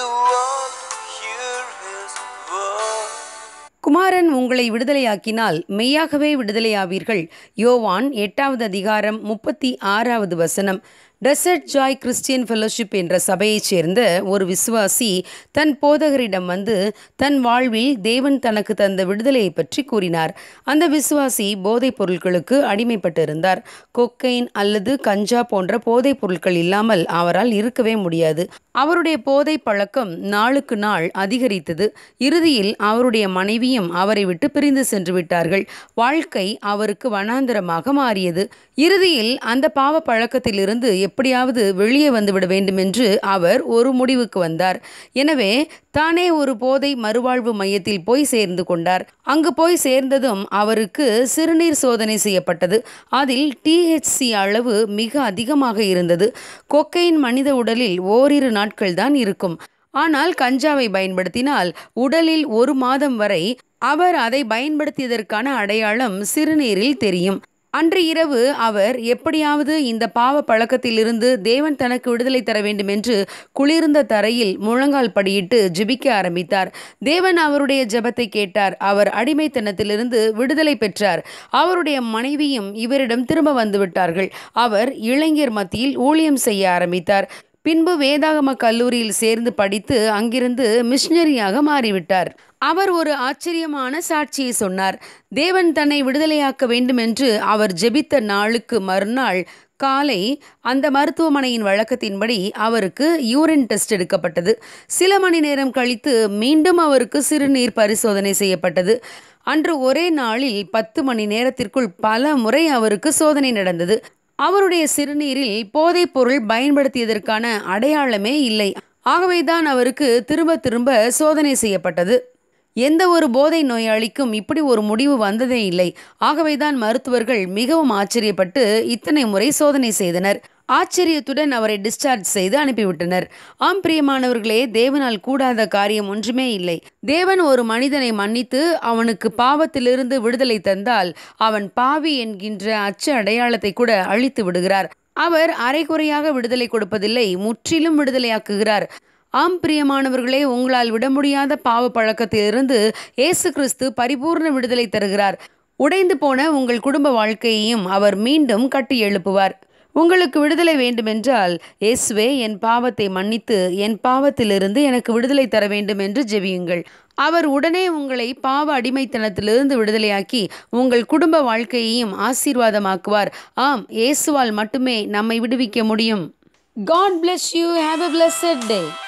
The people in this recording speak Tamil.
the world to hear his word. குமாரன் உங்களை விடுதலையாக்கினால் மெய்யாகவே விடுதலையாவீர்கள் யோவான் எட்டாவது அதிகாரம் முப்பத்தி ஆறாவது வசனம் டெசர்ட் ஜாய் கிறிஸ்டியன் ஃபெலோஷிப் என்ற சபையைச் சேர்ந்த ஒரு விசுவாசி தன் போதகரிடம் வந்து தன் வாழ்வில் தேவன் தனக்கு தந்த விடுதலையை பற்றி கூறினார் அந்த விசுவாசி போதைப் பொருட்களுக்கு அடிமைப்பட்டிருந்தார் கொக்கைன் அல்லது கஞ்சா போன்ற போதைப் பொருட்கள் இல்லாமல் அவரால் இருக்கவே முடியாது அவருடைய போதை பழக்கம் நாளுக்கு நாள் அதிகரித்தது இறுதியில் அவருடைய மனைவியும் அவரை விட்டு பிரிந்து சென்று விட்டார்கள் வாழ்க்கை அவருக்கு வனாந்தரமாக மாறியது இறுதியில் அந்த பாவ பழக்கத்திலிருந்து எப்படியாவது வெளியே வந்துவிட வேண்டும் என்று அவர் ஒரு முடிவுக்கு வந்தார் எனவே தானே ஒரு போதை மறுவாழ்வு மையத்தில் போய் சேர்ந்து கொண்டார் அங்கு போய் சேர்ந்ததும் அவருக்கு சிறுநீர் சோதனை செய்யப்பட்டது அதில் டிஹெச்சி அளவு மிக அதிகமாக இருந்தது கொக்கைன் மனித உடலில் ஓரிரு நாட்கள் தான் இருக்கும் ஆனால் கஞ்சாவை பயன்படுத்தினால் உடலில் ஒரு மாதம் வரை அவர் அதை பயன்படுத்தியதற்கான அடையாளம் சிறுநீரில் தெரியும் அன்று இரவு அவர் எப்படியாவது இந்த பாவ பழக்கத்திலிருந்து தேவன் தனக்கு விடுதலை தர வேண்டும் என்று குளிர்ந்த தரையில் முழங்கால் படியிட்டு ஜெபிக்க ஆரம்பித்தார் தேவன் அவருடைய ஜெபத்தை கேட்டார் அவர் அடிமைத்தனத்திலிருந்து விடுதலை பெற்றார் அவருடைய மனைவியும் இவரிடம் திரும்ப வந்து விட்டார்கள் அவர் இளைஞர் மத்தியில் ஊழியம் செய்ய ஆரம்பித்தார் பின்பு வேதாகம கல்லூரியில் சேர்ந்து படித்து அங்கிருந்து மிஷினரியாக மாறிவிட்டார் அவர் ஒரு ஆச்சரியமான சாட்சியை சொன்னார் தேவன் தன்னை விடுதலையாக்க வேண்டும் என்று அவர் ஜெபித்த நாளுக்கு மறுநாள் காலை அந்த மருத்துவமனையின் வழக்கத்தின்படி அவருக்கு யூரின் டெஸ்ட் எடுக்கப்பட்டது சில மணி நேரம் கழித்து மீண்டும் அவருக்கு சிறுநீர் பரிசோதனை செய்யப்பட்டது அன்று ஒரே நாளில் பத்து மணி நேரத்திற்குள் பல முறை அவருக்கு சோதனை நடந்தது அவருடைய சிறுநீரில் போதைப் பொருள் பயன்படுத்தியதற்கான அடையாளமே இல்லை ஆகவேதான் அவருக்கு திரும்ப திரும்ப சோதனை செய்யப்பட்டது எந்த ஒரு போதை நோயாளிக்கும் இப்படி ஒரு முடிவு வந்ததே இல்லை ஆகவேதான் மருத்துவர்கள் மிகவும் ஆச்சரியப்பட்டு இத்தனை முறை சோதனை செய்தனர் ஆச்சரியத்துடன் அவரை டிஸ்சார்ஜ் செய்து அனுப்பிவிட்டனர் ஆம் பிரியமானவர்களே தேவனால் கூடாத காரியம் ஒன்றுமே இல்லை தேவன் ஒரு மனிதனை மன்னித்து அவனுக்கு பாவத்திலிருந்து விடுதலை தந்தால் அவன் பாவி என்கின்ற அச்ச அடையாளத்தை கூட அழித்து விடுகிறார் அவர் அரைகுறையாக விடுதலை கொடுப்பதில்லை முற்றிலும் விடுதலையாக்குகிறார் ஆம் பிரியமானவர்களே உங்களால் விட முடியாத பாவ பழக்கத்திலிருந்து இயேசு கிறிஸ்து பரிபூர்ண விடுதலை தருகிறார் உடைந்து போன உங்கள் குடும்ப வாழ்க்கையையும் அவர் மீண்டும் கட்டி எழுப்புவார் உங்களுக்கு விடுதலை வேண்டுமென்றால் இயேசுவே என் பாவத்தை மன்னித்து என் பாவத்திலிருந்து எனக்கு விடுதலை தர வேண்டும் என்று ஜெபியுங்கள் அவர் உடனே உங்களை பாவ அடிமைத்தனத்திலிருந்து விடுதலையாக்கி உங்கள் குடும்ப வாழ்க்கையையும் ஆசீர்வாதமாக்குவார் ஆம் இயேசுவால் மட்டுமே நம்மை விடுவிக்க முடியும் God bless you have a blessed day